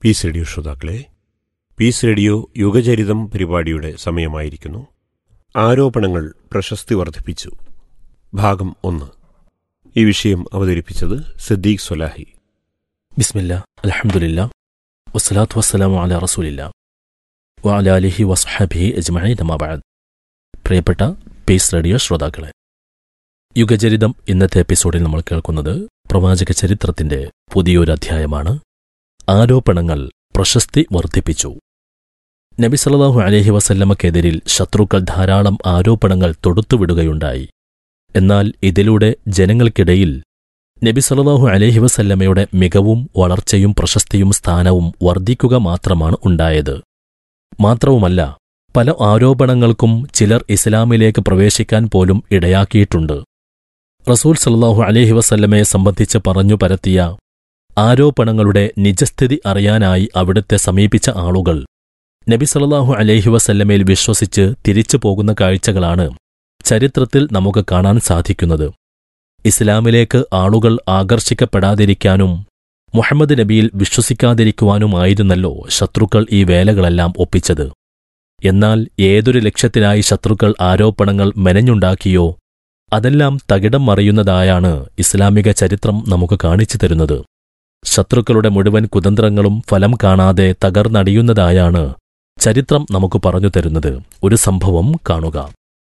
Piece radio ശ്രോതാക്കളെ peace radio യുഗചരിതം പരിപാടിയുടെ സമയമായിരിക്കുന്നു ആരോപണങ്ങൾ പ്രശസ്തി വർദ്ധിപ്പിച്ചു ഭാഗം ഒന്ന് ഈ വിഷയം അവതരിപ്പിച്ചത് സദ്ദീഖ് സൊലാഹി ബിസ്മില്ല അലഹമുല്ല വസ്സലാത്തു വസ്സലാമു അല റസൂലില്ല വഅല അലിഹി വസ്ഹാബിഹി അജ്മഈൻ അമാബാദ് പ്രിയപ്പെട്ട പീസ് റേഡിയോ ശ്രോതാക്കളെ യുഗചരിതം ഇന്നത്തെ എപ്പിസോഡിൽ നമ്മൾ കേൾക്കുന്നത് പ്രവാചക ചരിത്രത്തിന്റെ പുതിയൊരു അധ്യായമാണ് ആരോപണങ്ങൾ പ്രശസ്തി വർദ്ധിപ്പിച്ചു നബി സല്ലല്ലാഹു അലൈഹി വസല്ലമക്കെതിരിൽ ശത്രുക്കൾ ധാരാളം ആരോപണങ്ങൾ തൊടുത്തുവിടുകയുണ്ടായി എന്നാൽ ഇതിലൂടെ ജനങ്ങൾക്കിടയിൽ നബി സല്ലല്ലാഹു അലൈഹി വസല്ലമയുടെ മികവും വളർച്ചയും പ്രശസ്തിയും സ്ഥാനവും വർദ്ധിക്കുക മാത്രമാണ് ഉണ്ടായത് മാത്രവുമല്ല പല ആരോപണങ്ങൾക്കും ചിലർ ഇസ്ലാമിലേക്ക് പ്രവേശിക്കാൻ പോലും ഇടയാക്കിയിട്ടുണ്ട് റസൂൽ സല്ലല്ലാഹു അലൈഹി വസല്ലമയെ സംബന്ധിച്ച് പറഞ്ഞു പരത്തിയ ആരോപണങ്ങളുടെ നിജസ്ഥിതി അറിയാനായി അവിടുത്തെ സമീപിച്ച ആളുകൾ നബി സല്ലല്ലാഹു അലൈഹി വസല്ലമയിൽ വിശ്വസിച്ച് തിരിച്ചു പോകുന്ന കാഴ്ചകളാണ് ചരിത്രത്തിൽ നമുക്ക് കാണാൻ സാധിക്കുന്നത് ഇസ്ലാമിലേക്ക് ആളുകൾ ആകർഷിക്കപ്പെടാതിരിക്കാനും മുഹമ്മദ് നബിയിൽ വിശ്വസിക്കാതിരിക്കുവാനുമായിരുന്നല്ലോ ശത്രുക്കൾ ഈ വേലകളെല്ലാം ഒപ്പിച്ചത് എന്നാൽ ഏതൊരു ലക്ഷ്യത്തിനായി ശത്രുക്കൾ ആരോപണങ്ങൾ മെനഞ്ഞുണ്ടാക്കിയോ അതെല്ലാം തകിടം മറിയുന്നതായാണ് ഇസ്ലാമിക ചരിത്രം നമുക്ക് കാണിച്ചു തരുന്നത് ശത്രുക്കളുടെ മുഴുവൻ കുതന്ത്രങ്ങളും ഫലം കാണാതെ തകർന്നടിയുന്നതായാണ് ചരിത്രം നമുക്ക് പറഞ്ഞു തരുന്നത് ഒരു സംഭവം കാണുക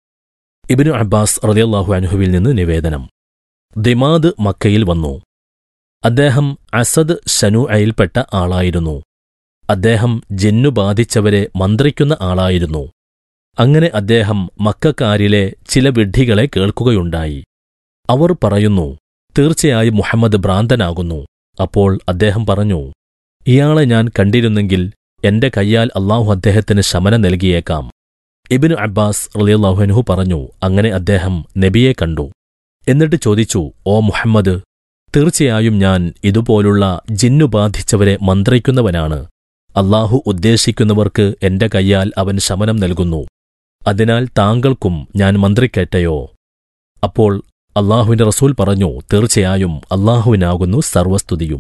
ഇബിനു അബ്ബാസ് റളിയല്ലാഹു അൻഹുവിൽ നിന്ന് നിവേദനം ദിമാദ് മക്കയിൽ വന്നു അദ്ദേഹം അസദ് ഷനുഅയിൽപ്പെട്ട ആളായിരുന്നു അദ്ദേഹം ജന്നു ബാധിച്ചവരെ മന്ത്രിക്കുന്ന ആളായിരുന്നു അങ്ങനെ അദ്ദേഹം മക്കാരിലെ ചില വിഡ്ഢികളെ കേൾക്കുകയുണ്ടായി അവർ പറയുന്നു തീർച്ചയായും മുഹമ്മദ് ഭ്രാന്തനാകുന്നു അപ്പോൾ അദ്ദേഹം പറഞ്ഞു ഇയാളെ ഞാൻ കണ്ടിരുന്നെങ്കിൽ എന്റെ കയ്യാൽ അള്ളാഹു അദ്ദേഹത്തിന് ശമനം നൽകിയേക്കാം ഇബിനു അബ്ബാസ് റളിയല്ലാഹുഅൻഹു പറഞ്ഞു അങ്ങനെ അദ്ദേഹം നബിയെ കണ്ടു എന്നിട്ട് ചോദിച്ചു ഓ മുഹമ്മദ് തീർച്ചയായും ഞാൻ ഇതുപോലുള്ള ജിന്നു ബാധിച്ചവരെ മന്ത്രിക്കുന്നവനാണ് അള്ളാഹു ഉദ്ദേശിക്കുന്നവർക്ക് എന്റെ കയ്യാൽ അവൻ ശമനം നൽകുന്നു അതിനാൽ താങ്കൾക്കും ഞാൻ മന്ത്രിക്കേറ്റയോ അപ്പോൾ അള്ളാഹുവിന്റെ റസൂൽ പറഞ്ഞു തീർച്ചയായും അള്ളാഹുവിനാകുന്നു സർവസ്തുതിയും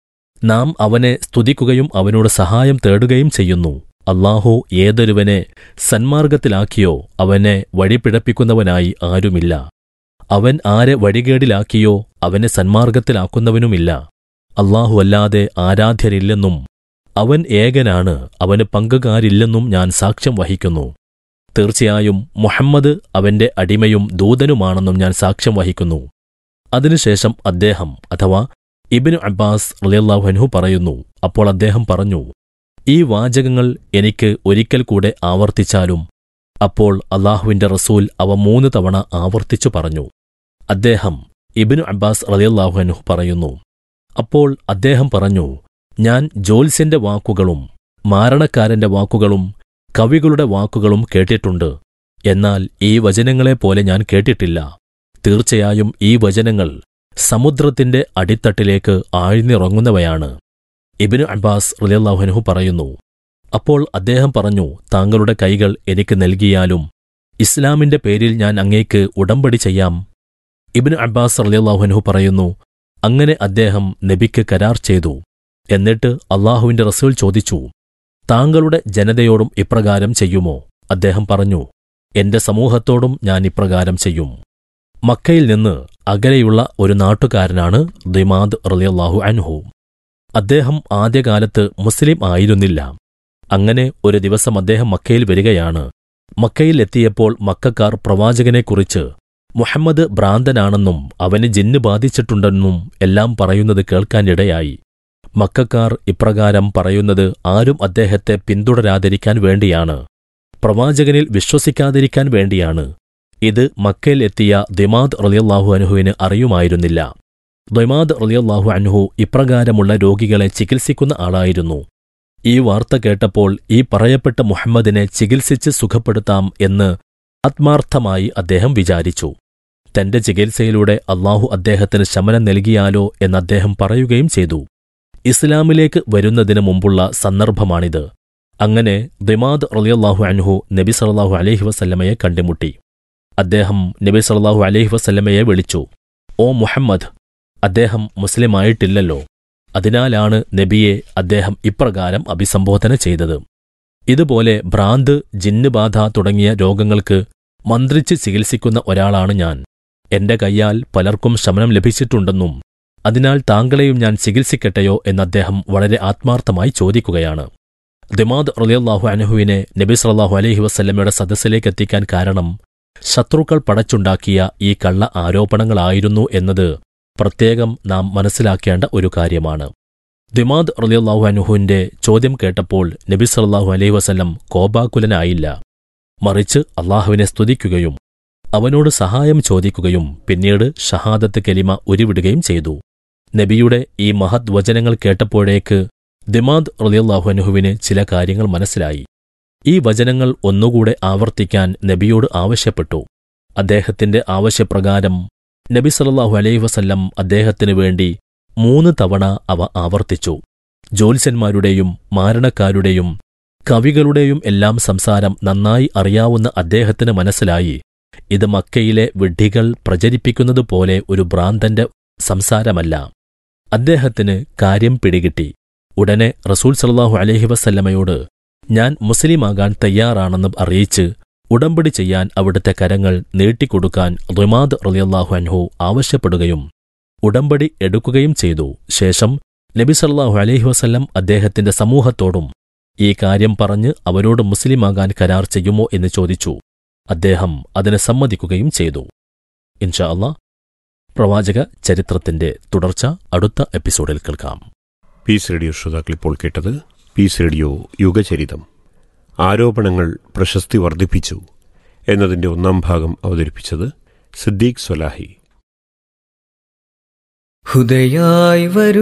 നാം അവനെ സ്തുതിക്കുകയും അവനോട് സഹായം തേടുകയും ചെയ്യുന്നു അള്ളാഹു ഏതൊരുവനെ സന്മാർഗത്തിലാക്കിയോ അവനെ വഴിപിഴപ്പിക്കുന്നവനായി ആരുമില്ല അവൻ ആരെ വഴികേടിലാക്കിയോ അവനെ സന്മാർഗത്തിലാക്കുന്നവനുമില്ല അള്ളാഹു അല്ലാതെ ആരാധ്യരില്ലെന്നും അവൻ ഏകനാണ് അവന് പങ്കുകാരില്ലെന്നും ഞാൻ സാക്ഷ്യം വഹിക്കുന്നു തീർച്ചയായും മുഹമ്മദ് അവന്റെ അടിമയും ദൂതനുമാണെന്നും ഞാൻ സാക്ഷ്യം വഹിക്കുന്നു അതിനുശേഷം അദ്ദേഹം അഥവാ ഇബിനു അബ്ബാസ് റളിയല്ലാഹുഅൻഹു പറയുന്നു അപ്പോൾ അദ്ദേഹം പറഞ്ഞു ഈ വാചകങ്ങൾ എനിക്ക് ഒരിക്കൽ കൂടെ ആവർത്തിച്ചാലും അപ്പോൾ അള്ളാഹുവിന്റെ റസൂൽ അവ മൂന്ന് തവണ ആവർത്തിച്ചു പറഞ്ഞു അദ്ദേഹം ഇബിനു അബ്ബാസ് റളിയല്ലാഹുഅൻഹു പറയുന്നു അപ്പോൾ അദ്ദേഹം പറഞ്ഞു ഞാൻ ജോൽസ്യന്റെ വാക്കുകളും മാരണക്കാരന്റെ വാക്കുകളും കവികളുടെ വാക്കുകളും കേട്ടിട്ടുണ്ട് എന്നാൽ ഈ വചനങ്ങളെപ്പോലെ ഞാൻ കേട്ടിട്ടില്ല തീർച്ചയായും ഈ വചനങ്ങൾ സമുദ്രത്തിന്റെ അടിത്തട്ടിലേക്ക് ആഴ്ന്നിറങ്ങുന്നവയാണ് ഇബിനു അബ്ബാസ് റളിയല്ലാഹുഅൻഹു പറയുന്നു അപ്പോൾ അദ്ദേഹം പറഞ്ഞു താങ്കളുടെ കൈകൾ എനിക്ക് നൽകിയാലും ഇസ്ലാമിന്റെ പേരിൽ ഞാൻ അങ്ങേക്ക് ഉടമ്പടി ചെയ്യാം ഇബിനു അബ്ബാസ് റളിയല്ലാഹുഅൻഹു പറയുന്നു അങ്ങനെ അദ്ദേഹം നബിക്ക് കരാർ ചെയ്തു എന്നിട്ട് അള്ളാഹുവിന്റെ റസൂൽ ചോദിച്ചു താങ്കളുടെ ജനതയോടും ഇപ്രകാരം ചെയ്യുമോ അദ്ദേഹം പറഞ്ഞു എന്റെ സമൂഹത്തോടും ഞാൻ ഇപ്രകാരം ചെയ്യും മക്കയിൽ നിന്ന് അകലെയുള്ള ഒരു നാട്ടുകാരനാണ് ദിമാദ് റളിയല്ലാഹു അൻഹു അദ്ദേഹം ആദ്യകാലത്ത് മുസ്ലിം ആയിരുന്നില്ല അങ്ങനെ ഒരു ദിവസം അദ്ദേഹം മക്കയിൽ വരികയാണ് മക്കയിൽ എത്തിയപ്പോൾ മക്കാർ പ്രവാചകനെക്കുറിച്ച് മുഹമ്മദ് ഭ്രാന്തനാണെന്നും അവന് ജിന്ന് ബാധിച്ചിട്ടുണ്ടെന്നും എല്ലാം പറയുന്നത് കേൾക്കാനിടയായി മക്കാർ ഇപ്രകാരം പറയുന്നത് ആരും അദ്ദേഹത്തെ പിന്തുടരാതിരിക്കാൻ വേണ്ടിയാണ് പ്രവാചകനിൽ വിശ്വസിക്കാതിരിക്കാൻ വേണ്ടിയാണ് ഇത് മക്കയിൽ എത്തിയ ദിമാദ് റളിയല്ലാഹു അൻഹുവിന് അറിയുമായിരുന്നില്ല ദിമാദ് റളിയല്ലാഹു അൻഹു ഇപ്രകാരമുള്ള രോഗികളെ ചികിത്സിക്കുന്ന ആളായിരുന്നു ഈ വാർത്ത കേട്ടപ്പോൾ ഈ പറയപ്പെട്ട മുഹമ്മദിനെ ചികിത്സിച്ച് സുഖപ്പെടുത്താം എന്ന് ആത്മാർത്ഥമായി അദ്ദേഹം വിചാരിച്ചു തന്റെ ചികിത്സയിലൂടെ അള്ളാഹു അദ്ദേഹത്തിന് ശമനം നൽകിയാലോ എന്ന് അദ്ദേഹം പറയുകയും ചെയ്തു ഇസ്ലാമിലേക്ക് വരുന്നതിന് മുമ്പുള്ള സന്ദർഭമാണിത് അങ്ങനെ ദിമാദ് റളിയല്ലാഹു അൻഹു നബി സല്ലല്ലാഹു അലൈഹി വസല്ലമയെ കണ്ടുമുട്ടി അദ്ദേഹം നബി സല്ലല്ലാഹു അലൈഹി വസല്ലമയെ വിളിച്ചു ഓ മുഹമ്മദ് അദ്ദേഹം മുസ്ലിമായിട്ടില്ലല്ലോ അതിനാലാണ് നബിയെ അദ്ദേഹം ഇപ്രകാരം അഭിസംബോധന ചെയ്തത് ഇതുപോലെ ഭ്രാന്ത് ജിന്നുബാധ തുടങ്ങിയ രോഗങ്ങൾക്ക് മന്ത്രിച്ച് ചികിത്സിക്കുന്ന ഒരാളാണ് ഞാൻ എന്റെ കൈയാൽ പലർക്കും ശമനം ലഭിച്ചിട്ടുണ്ടെന്നും അതിനാൽ താങ്കളെയും ഞാൻ ചികിത്സിക്കട്ടെയോ എന്ന് അദ്ദേഹം വളരെ ആത്മാർത്ഥമായി ചോദിക്കുകയാണ് ദിമാദ് റലിയല്ലാഹു അനഹുവിനെ നബി സല്ലാഹു അലൈഹി വസല്ലമയുടെ സദസ്സിലേക്ക് എത്തിക്കാൻ കാരണം ശത്രുക്കൾ പടച്ചുണ്ടാക്കിയ ഈ കള്ള ആരോപണങ്ങളായിരുന്നു എന്നത് പ്രത്യേകം നാം മനസ്സിലാക്കേണ്ട ഒരു കാര്യമാണ് ദിമാദ് റലിയല്ലാഹു അനുഹുവിന്റെ ചോദ്യം കേട്ടപ്പോൾ നബി സല്ലാഹു അലൈഹി വസല്ലം കോപാകുലനായില്ല മറിച്ച് അള്ളാഹുവിനെ സ്തുതിക്കുകയും അവനോട് സഹായം ചോദിക്കുകയും പിന്നീട് ഷഹാദത്ത് കലിമ ഉരുവിടുകയും ചെയ്തു നബിയുടെ ഈ മഹത് വചനങ്ങൾ കേട്ടപ്പോഴേക്ക് ദിമാദ് റലിയല്ലാഹുഅനുഹുവിന് ചില കാര്യങ്ങൾ മനസ്സിലായി ഈ വചനങ്ങൾ ഒന്നുകൂടെ ആവർത്തിക്കാൻ നബിയോട് ആവശ്യപ്പെട്ടു അദ്ദേഹത്തിന്റെ ആവശ്യപ്രകാരം നബി സല്ലല്ലാഹു അലൈഹി വസല്ലം അദ്ദേഹത്തിനു വേണ്ടി മൂന്ന് തവണ അവ ആവർത്തിച്ചു ജ്യോത്സ്യന്മാരുടെയും മാരണക്കാരുടെയും കവികളുടെയും എല്ലാം സംസാരം നന്നായി അറിയാവുന്ന അദ്ദേഹത്തിന് മനസ്സിലായി ഇത് മക്കയിലെ വിഡ്ഢികൾ പ്രചരിപ്പിക്കുന്നതുപോലെ ഒരു ഭ്രാന്തന്റെ സംസാരമല്ല അദ്ദേഹത്തിന് കാര്യം പിടികിട്ടി ഉടനെ റസൂൽ സല്ലാഹു അലഹി വസല്ലമയോട് ഞാൻ മുസ്ലിമാകാൻ തയ്യാറാണെന്ന് അറിയിച്ച് ഉടമ്പടി ചെയ്യാൻ അവിടുത്തെ കരങ്ങൾ നീട്ടിക്കൊടുക്കാൻ റിമാദ് റലിയല്ലാഹു അൻഹു ആവശ്യപ്പെടുകയും ഉടമ്പടി എടുക്കുകയും ചെയ്തു ശേഷം നബി സല്ലാഹു അലൈഹി വസല്ലം അദ്ദേഹത്തിന്റെ സമൂഹത്തോടും ഈ കാര്യം പറഞ്ഞ് അവരോട് മുസ്ലിമാകാൻ കരാർ ചെയ്യുമോ എന്ന് ചോദിച്ചു അദ്ദേഹം അതിന് സമ്മതിക്കുകയും ചെയ്തു ഇൻഷാ അള്ളാ പ്രവാചക ചരിത്രത്തിന്റെ തുടർച്ച അടുത്ത എപ്പിസോഡിൽ കേൾക്കാം പീസ് റേഡിയോ ശ്രോതാക്കൾ ഇപ്പോൾ കേട്ടത് പീസ് റേഡിയോ യുഗചരിതം ആരോപണങ്ങൾ പ്രശസ്തി വർദ്ധിപ്പിച്ചു എന്നതിന്റെ ഒന്നാം ഭാഗം അവതരിപ്പിച്ചത് സിദ്ദീഖ് സ്വലാഹി ഹുദയായി വരൂ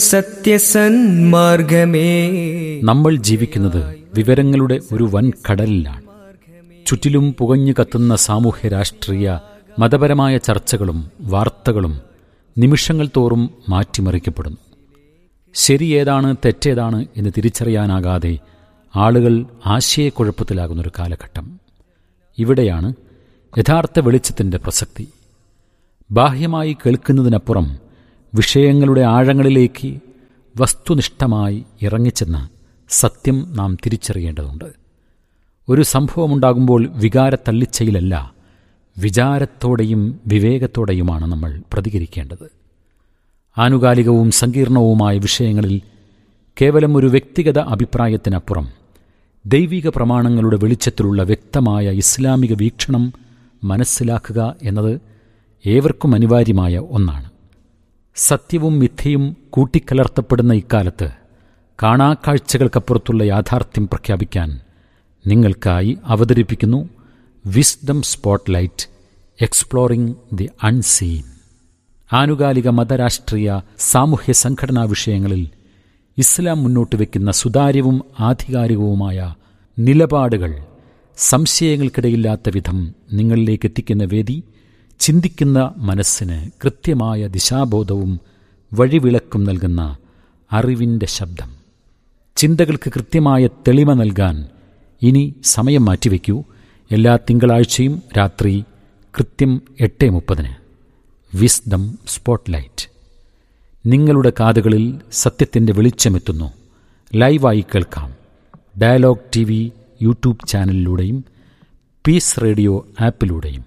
സത്യസന്മാർഗമേ നമ്മൾ ജീവിക്കുന്നത് വിവരങ്ങളുടെ ഒരു വൻ കടലിലാണ് ചുറ്റിലും പുകഞ്ഞു കത്തുന്ന സാമൂഹ്യ രാഷ്ട്രീയ മതപരമായ ചർച്ചകളും വാർത്തകളും നിമിഷങ്ങൾ തോറും മാറ്റിമറിക്കപ്പെടുന്നു ശരി ഏതാണ് തെറ്റേതാണ് എന്ന് തിരിച്ചറിയാനാകാതെ ആളുകൾ ആശയക്കുഴപ്പത്തിലാകുന്നൊരു കാലഘട്ടം ഇവിടെയാണ് യഥാർത്ഥ വെളിച്ചത്തിൻ്റെ പ്രസക്തി ബാഹ്യമായി കേൾക്കുന്നതിനപ്പുറം വിഷയങ്ങളുടെ ആഴങ്ങളിലേക്ക് വസ്തുനിഷ്ഠമായി ഇറങ്ങിച്ചെന്ന് സത്യം നാം തിരിച്ചറിയേണ്ടതുണ്ട് ഒരു സംഭവമുണ്ടാകുമ്പോൾ വികാരത്തള്ളിച്ചയിലല്ല വിചാരത്തോടെയും വിവേകത്തോടെയുമാണ് നമ്മൾ പ്രതികരിക്കേണ്ടത് ആനുകാലികവും സങ്കീർണവുമായ വിഷയങ്ങളിൽ കേവലം ഒരു വ്യക്തിഗത അഭിപ്രായത്തിനപ്പുറം ദൈവിക പ്രമാണങ്ങളുടെ വെളിച്ചത്തിലുള്ള വ്യക്തമായ ഇസ്ലാമിക വീക്ഷണം മനസ്സിലാക്കുക എന്നത് ഏവർക്കും അനിവാര്യമായ ഒന്നാണ് സത്യവും മിഥ്യയും കൂട്ടിക്കലർത്തപ്പെടുന്ന ഇക്കാലത്ത് കാണാക്കാഴ്ചകൾക്കപ്പുറത്തുള്ള യാഥാർത്ഥ്യം പ്രഖ്യാപിക്കാൻ നിങ്ങൾക്കായി അവതരിപ്പിക്കുന്നു wisdom spotlight exploring the unseen ആനുകാലിക മതരാഷ്ട്രീയ സാമൂഹ്യ സംഘടനാ വിഷയങ്ങളിൽ ഇസ്ലാം മുന്നോട്ട് വയ്ക്കുന്ന സുതാര്യവും ആധികാരികവുമായ നിലപാടുകൾ സംശയങ്ങൾക്കിടയില്ലാത്ത വിധം നിങ്ങളിലേക്ക് എത്തിക്കുന്ന വേദി ചിന്തിക്കുന്ന മനസ്സിന് കൃത്യമായ ദിശാബോധവും വഴിവിളക്കും നൽകുന്ന അറിവിൻ്റെ ശബ്ദം ചിന്തകൾക്ക് കൃത്യമായ തെളിമ നൽകാൻ ഇനി സമയം മാറ്റിവെക്കൂ എല്ലാ തിങ്കളാഴ്ചയും രാത്രി കൃത്യം എട്ട് മുപ്പതിന് വിസ്ഡം സ്പോട്ട്ലൈറ്റ് നിങ്ങളുടെ കാതുകളിൽ സത്യത്തിൻ്റെ വെളിച്ചമെത്തുന്നു ലൈവായി കേൾക്കാം ഡയലോഗ് ടി വി യൂട്യൂബ് ചാനലിലൂടെയും പീസ് റേഡിയോ ആപ്പിലൂടെയും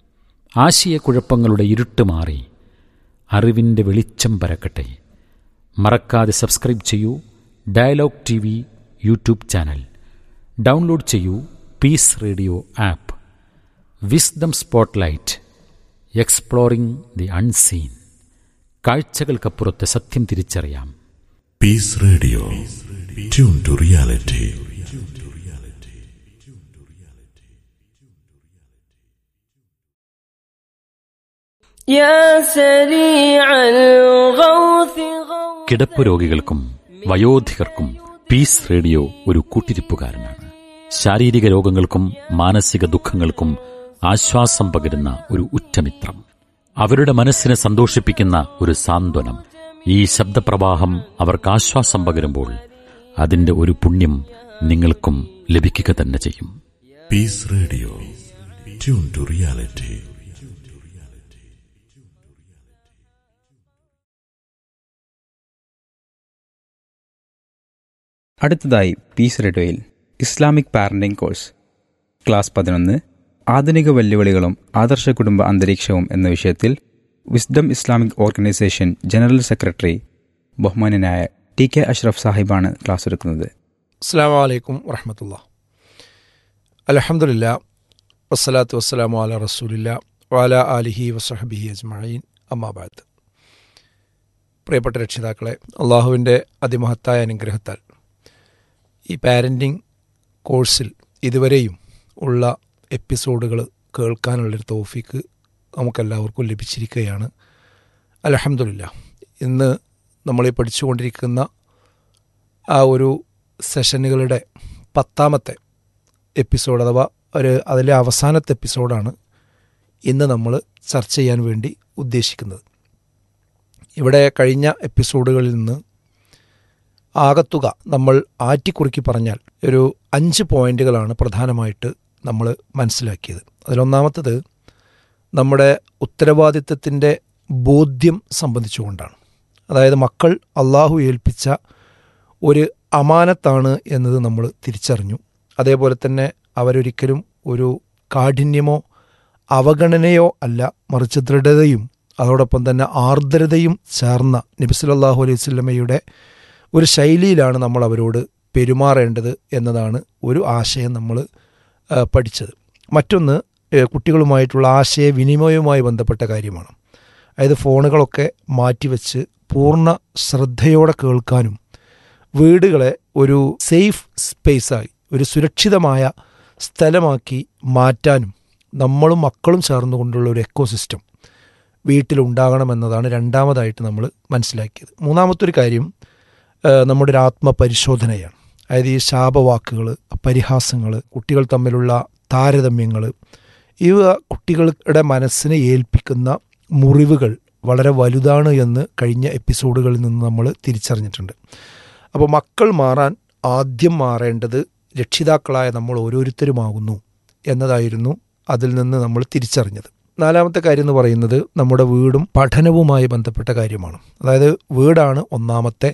ആശയക്കുഴപ്പങ്ങളുടെ ഇരുട്ട് മാറി അറിവിൻ്റെ വെളിച്ചം പരക്കട്ടെ മറക്കാതെ സബ്സ്ക്രൈബ് ചെയ്യൂ dialogue T V YouTube channel download ചെയ്യൂ peace radio app wisdom spotlight exploring the unseen കാഴ്ചകൾക്കപ്പുറത്ത് സത്യം തിരിച്ചറിയാം Peace Radio. Tune to reality. يا سريع الغوث غوث കിടപ്പ് രോഗികൾക്കും വയോധികർക്കും പീസ് റേഡിയോ ഒരു കൂട്ടിരിപ്പുകാരനാണ് ശാരീരിക രോഗങ്ങൾക്കും മാനസിക ദുഃഖങ്ങൾക്കും ആശ്വാസം പകരുന്ന ഒരു ഉറ്റമിത്രം അവരുടെ മനസ്സിനെ സന്തോഷിപ്പിക്കുന്ന ഒരു സാന്ത്വനം ഈ ശബ്ദപ്രവാഹം അവർക്ക് ആശ്വാസം പകരുമ്പോൾ അതിന്റെ ഒരു പുണ്യം നിങ്ങൾക്കും ലഭിക്കുക തന്നെ ചെയ്യും Peace Radio. Tune to reality. അടുത്തതായി പീസ് റേഡിയോയിൽ ഇസ്ലാമിക് പാരന്റിംഗ് കോഴ്സ് ക്ലാസ് പതിനൊന്ന് ആധുനിക വെല്ലുവിളികളും ആദർശ കുടുംബ അന്തരീക്ഷവും എന്ന വിഷയത്തിൽ wisdom Islamic organisation general secretary ബഹുമാനനായ ടി കെ അഷ്റഫ് സാഹിബാണ് ക്ലാസ് എടുക്കുന്നത് അസ്സാം വലൈക്കും വറഹമത്തുള്ള അലഹമുല്ല വസ്സലാത്തു വസ്സലാമു അല റസൂലില്ല വാല ആലിഹി വസഹബിഹി അജ്മീൻ അമ്മാബാദ് പ്രിയപ്പെട്ട രക്ഷിതാക്കളെ അള്ളാഹുവിൻ്റെ അതിമഹത്തായ അനുഗ്രഹത്താൽ ഈ പാരൻറ്റിങ് കോഴ്സിൽ ഇതുവരെയും ഉള്ള എപ്പിസോഡുകൾ കേൾക്കാനുള്ളൊരു തോഫിക്ക് നമുക്കെല്ലാവർക്കും ലഭിച്ചിരിക്കുകയാണ് അലഹമുല്ല ഇന്ന് നമ്മൾ ഈ പഠിച്ചുകൊണ്ടിരിക്കുന്ന ആ ഒരു സെഷനുകളുടെ പത്താമത്തെ എപ്പിസോഡ് അഥവാ ഒരു അതിലെ അവസാനത്തെ എപ്പിസോഡാണ് ഇന്ന് നമ്മൾ ചർച്ച ചെയ്യാൻ വേണ്ടി ഉദ്ദേശിക്കുന്നത് ഇവിടെ കഴിഞ്ഞ എപ്പിസോഡുകളിൽ നിന്ന് ആകത്തുക നമ്മൾ ആറ്റിക്കുറുക്കി പറഞ്ഞാൽ ഒരു അഞ്ച് പോയിന്റുകളാണ് പ്രധാനമായിട്ട് നമ്മൾ മനസ്സിലാക്കിയത് അതിലൊന്നാമത്തത് നമ്മുടെ ഉത്തരവാദിത്തത്തിൻ്റെ ബോധ്യം സംബന്ധിച്ചുകൊണ്ടാണ് അതായത് മക്കൾ അള്ളാഹു ഏൽപ്പിച്ച ഒരു അമാനത്താണ് എന്നത് നമ്മൾ തിരിച്ചറിഞ്ഞു അതേപോലെ തന്നെ അവരൊരിക്കലും ഒരു കാഠിന്യമോ അവഗണനയോ അല്ല മറിച്ച് ദൃഢതയും അതോടൊപ്പം തന്നെ ആർദ്രതയും ചേർന്ന നബിസുലല്ലാഹു അലൈഹി സ്വല്ലമയുടെ ഒരു ശൈലിയിലാണ് നമ്മൾ അവരോട് പെരുമാറേണ്ടത് എന്നതാണ് ഒരു ആശയം നമ്മൾ പഠിച്ചത് മറ്റൊന്ന് കുട്ടികളുമായിട്ടുള്ള ആശയവിനിമയവുമായി ബന്ധപ്പെട്ട കാര്യമാണ് അതായത് ഫോണുകളൊക്കെ മാറ്റിവെച്ച് പൂർണ്ണ ശ്രദ്ധയോടെ കേൾക്കാനും വീടുകളെ ഒരു സേഫ് സ്പേസായി ഒരു സുരക്ഷിതമായ സ്ഥലമാക്കി മാറ്റാനും നമ്മളും മക്കളും ചേർന്നുകൊണ്ടുള്ള ഒരു എക്കോസിസ്റ്റം വീട്ടിലുണ്ടാകണമെന്നതാണ് രണ്ടാമതായിട്ട് നമ്മൾ മനസ്സിലാക്കിയത് മൂന്നാമത്തൊരു കാര്യം നമ്മുടെ ഒരു ആത്മപരിശോധനയാണ് അതായത് ഈ ശാപവാക്കുകൾ പരിഹാസങ്ങൾ കുട്ടികൾ തമ്മിലുള്ള താരതമ്യങ്ങൾ ഇവ കുട്ടികളുടെ മനസ്സിനെ ഏൽപ്പിക്കുന്ന മുറിവുകൾ വളരെ വലുതാണ് എന്ന് കഴിഞ്ഞ എപ്പിസോഡുകളിൽ നിന്ന് നമ്മൾ തിരിച്ചറിഞ്ഞിട്ടുണ്ട് അപ്പോൾ മക്കൾ മാറാൻ ആദ്യം മാറേണ്ടത് രക്ഷിതാക്കളായ നമ്മൾ ഓരോരുത്തരുമാകുന്നു എന്നതായിരുന്നു അതിൽ നിന്ന് നമ്മൾ തിരിച്ചറിഞ്ഞത് നാലാമത്തെ കാര്യം എന്ന് പറയുന്നത് നമ്മുടെ വീടും പഠനവുമായി ബന്ധപ്പെട്ട കാര്യമാണ് അതായത് വീടാണ് ഒന്നാമത്തെ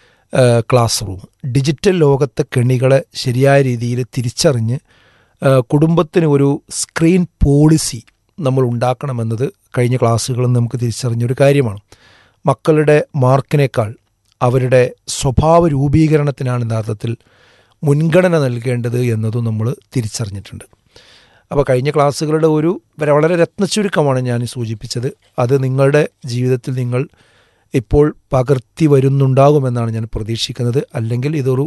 ക്ലാസ് റൂം ഡിജിറ്റൽ ലോകത്തെ കെണികളെ ശരിയായ രീതിയിൽ തിരിച്ചറിഞ്ഞ് കുടുംബത്തിന് ഒരു സ്ക്രീൻ പോളിസി നമ്മൾ ഉണ്ടാക്കണമെന്നത് കഴിഞ്ഞ ക്ലാസ്സുകളിൽ നമുക്ക് തിരിച്ചറിഞ്ഞൊരു കാര്യമാണ് മക്കളുടെ മാർക്കിനേക്കാൾ അവരുടെ സ്വഭാവ രൂപീകരണത്തിനാണ് യഥാർത്ഥത്തിൽ മുൻഗണന നൽകേണ്ടത് എന്നതും നമ്മൾ തിരിച്ചറിഞ്ഞിട്ടുണ്ട് അപ്പോൾ കഴിഞ്ഞ ക്ലാസ്സുകളുടെ ഒരു വളരെ രത്നച്ചുരുക്കമാണ് ഞാൻ സൂചിപ്പിച്ചത് അത് നിങ്ങളുടെ ജീവിതത്തിൽ നിങ്ങൾ ഇപ്പോൾ പകർത്തി വരുന്നുണ്ടാകുമെന്നാണ് ഞാൻ പ്രതീക്ഷിക്കുന്നത് അല്ലെങ്കിൽ ഇതൊരു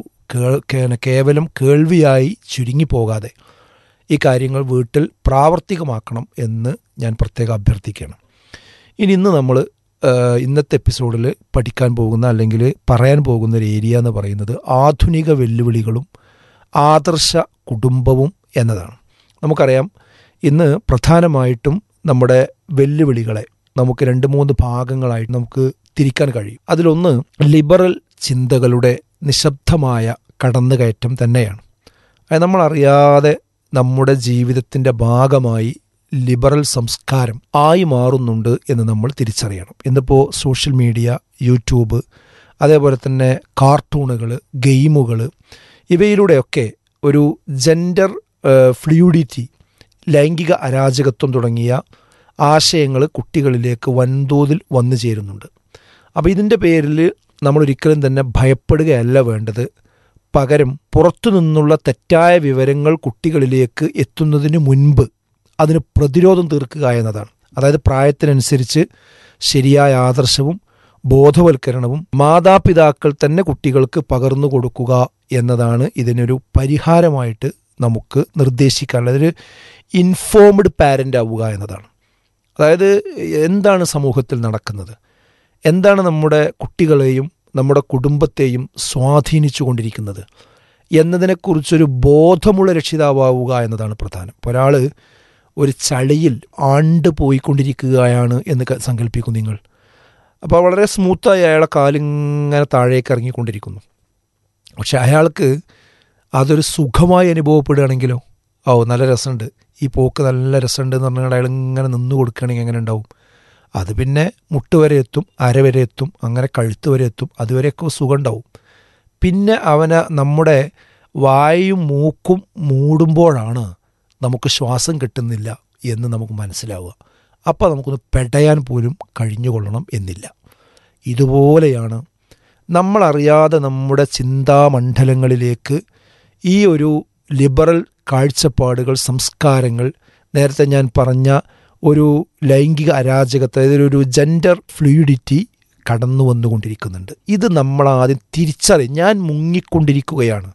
കേവലം കേൾവിയായി ചുരുങ്ങി പോകാതെ ഈ കാര്യങ്ങൾ വീട്ടിൽ പ്രാവർത്തികമാക്കണം എന്ന് ഞാൻ പ്രത്യേകം അഭ്യർത്ഥിക്കുകയാണ് ഇനി ഇന്ന് നമ്മൾ ഇന്നത്തെ എപ്പിസോഡിൽ പഠിക്കാൻ പോകുന്ന അല്ലെങ്കിൽ പറയാൻ പോകുന്ന ഒരു ഏരിയ എന്ന് പറയുന്നത് ആധുനിക വെല്ലുവിളികളും ആദർശ കുടുംബവും എന്നതാണ് നമുക്കറിയാം ഇന്ന് പ്രധാനമായിട്ടും നമ്മുടെ വെല്ലുവിളികളെ നമുക്ക് രണ്ട് മൂന്ന് ഭാഗങ്ങളായിട്ട് നമുക്ക് തിരിക്കാൻ കഴിയും അതിലൊന്ന് ലിബറൽ ചിന്തകളുടെ നിശബ്ദമായ കടന്നുകയറ്റം തന്നെയാണ് അത് നമ്മളറിയാതെ നമ്മുടെ ജീവിതത്തിൻ്റെ ഭാഗമായി ലിബറൽ സംസ്കാരം ആയി മാറുന്നുണ്ട് എന്ന് നമ്മൾ തിരിച്ചറിയണം ഇന്നിപ്പോൾ സോഷ്യൽ മീഡിയ യൂട്യൂബ് അതേപോലെ തന്നെ കാർട്ടൂണുകൾ ഗെയിമുകൾ ഇവയിലൂടെയൊക്കെ ഒരു ജെൻഡർ ഫ്ലൂയിഡിറ്റി ലൈംഗിക അരാജകത്വം തുടങ്ങിയ ആശയങ്ങൾ കുട്ടികളിലേക്ക് വൻതോതിൽ വന്നു ചേരുന്നുണ്ട് അപ്പോൾ ഇതിൻ്റെ പേരിൽ നമ്മൾ ഒരിക്കലും തന്നെ ഭയപ്പെടുകയല്ല വേണ്ടത് പകരം പുറത്തു നിന്നുള്ള തെറ്റായ വിവരങ്ങൾ കുട്ടികളിലേക്ക് എത്തുന്നതിന് മുൻപ് അതിന് പ്രതിരോധം തീർക്കുക എന്നതാണ് അതായത് പ്രായത്തിനനുസരിച്ച് ശരിയായ ആദർശവും ബോധവൽക്കരണവും മാതാപിതാക്കൾ തന്നെ കുട്ടികൾക്ക് പകർന്നു കൊടുക്കുക എന്നതാണ് ഇതിനൊരു പരിഹാരമായിട്ട് നമുക്ക് നിർദ്ദേശിക്കാനുള്ളത് ഒരു ഇൻഫോംഡ് പാരൻ്റ് ആവുക എന്നതാണ് അതായത് എന്താണ് സമൂഹത്തിൽ നടക്കുന്നത് എന്താണ് നമ്മുടെ കുട്ടികളെയും നമ്മുടെ കുടുംബത്തെയും സ്വാധീനിച്ചു കൊണ്ടിരിക്കുന്നത് എന്നതിനെക്കുറിച്ചൊരു ബോധമുള്ള രക്ഷിതാവുക എന്നതാണ് പ്രധാനം ഒരാൾ ഒരു ചളിയിൽ ആണ്ട് പോയിക്കൊണ്ടിരിക്കുകയാണ് എന്ന് സങ്കല്പിക്കും നിങ്ങൾ അപ്പോൾ വളരെ സ്മൂത്തായി അയാളെ കാലിങ്ങനെ താഴേക്ക് ഇറങ്ങിക്കൊണ്ടിരിക്കുന്നു പക്ഷെ അയാൾക്ക് അതൊരു സുഖമായി അനുഭവപ്പെടുകയാണെങ്കിലോ ഓ നല്ല രസമുണ്ട് ഈ പോക്ക് നല്ല രസമുണ്ട് എന്ന് പറഞ്ഞാൽ അയാൾ ഇങ്ങനെ നിന്ന് കൊടുക്കുകയാണെങ്കിൽ എങ്ങനെ ഉണ്ടാവും അത് പിന്നെ മുട്ട് വരെ എത്തും അര വരെ എത്തും അങ്ങനെ കഴുത്ത് വരെ എത്തും അതുവരെയൊക്കെ സുഖം ഉണ്ടാവും പിന്നെ അവന് നമ്മുടെ വായും മൂക്കും മൂടുമ്പോഴാണ് നമുക്ക് ശ്വാസം കിട്ടുന്നില്ല എന്ന് നമുക്ക് മനസ്സിലാവുക അപ്പോൾ നമുക്കൊന്ന് പെടയാൻ പോലും കഴിഞ്ഞുകൊള്ളണം എന്നില്ല ഇതുപോലെയാണ് നമ്മളറിയാതെ നമ്മുടെ ചിന്താമണ്ഡലങ്ങളിലേക്ക് ഈ ഒരു ലിബറൽ കാഴ്ചപ്പാടുകൾ സംസ്കാരങ്ങൾ നേരത്തെ ഞാൻ പറഞ്ഞ ഒരു ലൈംഗിക അരാജകത്വം അതായത് ഒരു ജെൻഡർ ഫ്ലൂയിഡിറ്റി കടന്നു വന്നുകൊണ്ടിരിക്കുന്നുണ്ട് ഇത് നമ്മൾ ആദ്യം തിരിച്ചറിയും ഞാൻ മുങ്ങിക്കൊണ്ടിരിക്കുകയാണ്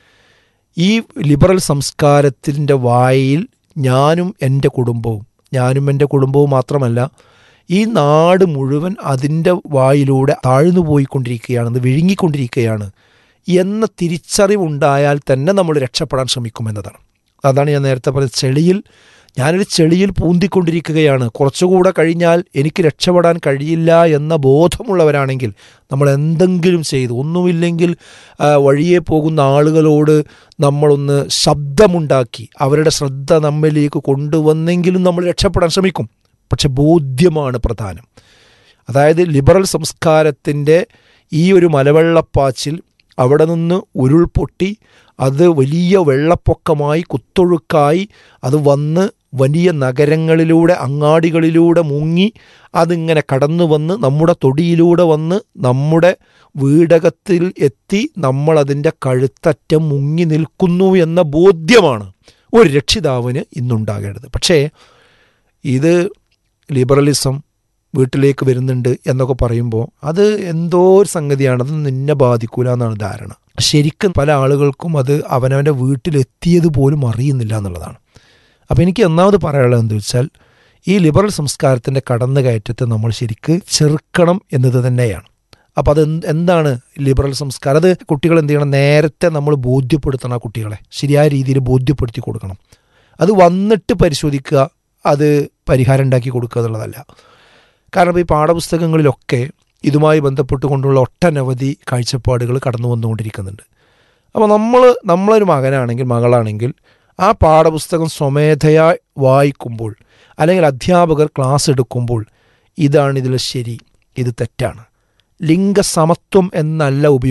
ഈ ലിബറൽ സംസ്കാരത്തിൻ്റെ വായിൽ ഞാനും എൻ്റെ കുടുംബവും ഞാനും എൻ്റെ കുടുംബവും മാത്രമല്ല ഈ നാട് മുഴുവൻ അതിൻ്റെ വായിലൂടെ താഴ്ന്നു പോയിക്കൊണ്ടിരിക്കുകയാണ് വിഴുങ്ങിക്കൊണ്ടിരിക്കുകയാണ് എന്ന തിരിച്ചറിവുണ്ടായാൽ തന്നെ നമ്മൾ രക്ഷപ്പെടാൻ ശ്രമിക്കുമെന്നതാണ് അതാണ് ഞാൻ നേരത്തെ പറഞ്ഞത് ചെളിയിൽ ഞാനൊരു ചെളിയിൽ പൂന്തിക്കൊണ്ടിരിക്കുകയാണ് കുറച്ചുകൂടെ കഴിഞ്ഞാൽ എനിക്ക് രക്ഷപ്പെടാൻ കഴിയില്ല എന്ന ബോധമുള്ളവരാണെങ്കിൽ നമ്മൾ എന്തെങ്കിലും ചെയ്ത് ഒന്നുമില്ലെങ്കിൽ ആ, വഴിയെ പോകുന്ന ആളുകളോട് നമ്മളൊന്ന് ശബ്ദമുണ്ടാക്കി അവരുടെ ശ്രദ്ധ നമ്മിലേക്ക് കൊണ്ടുവന്നെങ്കിലും നമ്മൾ രക്ഷപ്പെടാൻ ശ്രമിക്കും പക്ഷെ ബോധ്യമാണ് പ്രധാനം അതായത് ലിബറൽ സംസ്കാരത്തിൻ്റെ ഈ ഒരു മലവെള്ളപ്പാച്ചിൽ അവിടെ നിന്ന് ഉരുൾപൊട്ടി അത് വലിയ വെള്ളപ്പൊക്കമായി കുത്തൊഴുക്കായി അത് വന്ന് വലിയ നഗരങ്ങളിലൂടെ അങ്ങാടികളിലൂടെ മുങ്ങി അതിങ്ങനെ കടന്നു വന്ന് നമ്മുടെ തൊടിയിലൂടെ വന്ന് നമ്മുടെ വീടകത്തിൽ എത്തി നമ്മളതിൻ്റെ കഴുത്തറ്റം മുങ്ങി നിൽക്കുന്നു എന്ന ബോധ്യമാണ് ഒരു രക്ഷിതാവിന് ഇന്നുണ്ടാകേണ്ടത് പക്ഷേ ഇത് ലിബറലിസം വീട്ടിലേക്ക് വരുന്നുണ്ട് എന്നൊക്കെ പറയുമ്പോൾ അത് എന്തോ ഒരു സംഗതിയാണ് അത് നിന്നെ ബാധിക്കൂല എന്നാണ് ധാരണ ശരിക്കും പല ആളുകൾക്കും അത് അവനവൻ്റെ വീട്ടിലെത്തിയത് പോലും അറിയുന്നില്ല എന്നുള്ളതാണ് അപ്പോൾ എനിക്ക് ഒന്നാമത് പറയാനുള്ളത് എന്താ വെച്ചാൽ ഈ ലിബറൽ സംസ്കാരത്തിൻ്റെ കടന്നുകയറ്റത്തെ നമ്മൾ ശരിക്ക് ചെറുക്കണം എന്നത് തന്നെയാണ് അപ്പോൾ അത് എന്ത് എന്താണ് ലിബറൽ സംസ്കാരം അത് കുട്ടികൾ എന്ത് ചെയ്യണം നേരത്തെ നമ്മൾ ബോധ്യപ്പെടുത്തണം ആ കുട്ടികളെ ശരിയായ രീതിയിൽ ബോധ്യപ്പെടുത്തി കൊടുക്കണം അത് വന്നിട്ട് പരിശോധിക്കുക അത് പരിഹാരം ഉണ്ടാക്കി കൊടുക്കുക എന്നുള്ളതല്ല കാരണം ഇപ്പോൾ ഈ പാഠപുസ്തകങ്ങളിലൊക്കെ ഇതുമായി ബന്ധപ്പെട്ടുകൊണ്ടുള്ള ഒട്ടനവധി കാഴ്ചപ്പാടുകൾ കടന്നു വന്നുകൊണ്ടിരിക്കുന്നുണ്ട് അപ്പോൾ നമ്മൾ നമ്മളൊരു മകനാണെങ്കിൽ മകളാണെങ്കിൽ ആ പാഠപുസ്തകം സ്വമേധയാ വായിക്കുമ്പോൾ അല്ലെങ്കിൽ അധ്യാപകർ ക്ലാസ് എടുക്കുമ്പോൾ ഇതാണ് ഇതിൽ ശരി ഇത് തെറ്റാണ് ലിംഗസമത്വം എന്നല്ല ഉപയോഗം